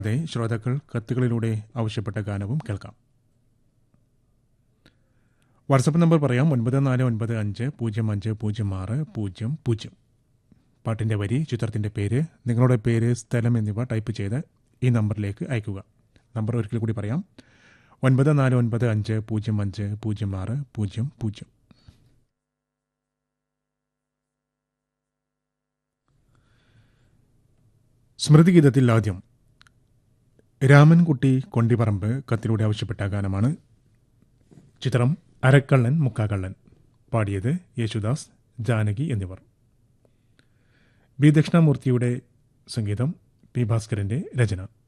അതെ ശ്രോതാക്കൾ കത്തുകളിലൂടെ ആവശ്യപ്പെട്ട ഗാനവും കേൾക്കാം വാട്സപ്പ് നമ്പർ പറയാം ഒൻപത് നാല് ഒൻപത് അഞ്ച് പൂജ്യം അഞ്ച് പൂജ്യം ആറ് പൂജ്യം പൂജ്യം പാട്ടിൻ്റെ വരി ചിത്രത്തിൻ്റെ പേര് നിങ്ങളുടെ പേര് സ്ഥലം എന്നിവ ടൈപ്പ് ചെയ്ത് ഈ നമ്പറിലേക്ക് അയക്കുക നമ്പർ ഒരിക്കൽ കൂടി പറയാം ഒൻപത് നാല് ഒൻപത് അഞ്ച് പൂജ്യം അഞ്ച് പൂജ്യം ആറ് പൂജ്യം പൂജ്യം സ്മൃതിഗീതത്തിൽ ആദ്യം രാമൻകുട്ടി കൊണ്ടിപ്പറമ്പ് കത്തിലൂടെ ആവശ്യപ്പെട്ട ഗാനമാണ് ചിത്രം അരക്കള്ളൻ മുക്കാക്കള്ളൻ പാടിയത് യേശുദാസ് ജാനകി എന്നിവർ ബി ദക്ഷിണാമൂർത്തിയുടെ സംഗീതം പി ഭാസ്കരന്റെ രചന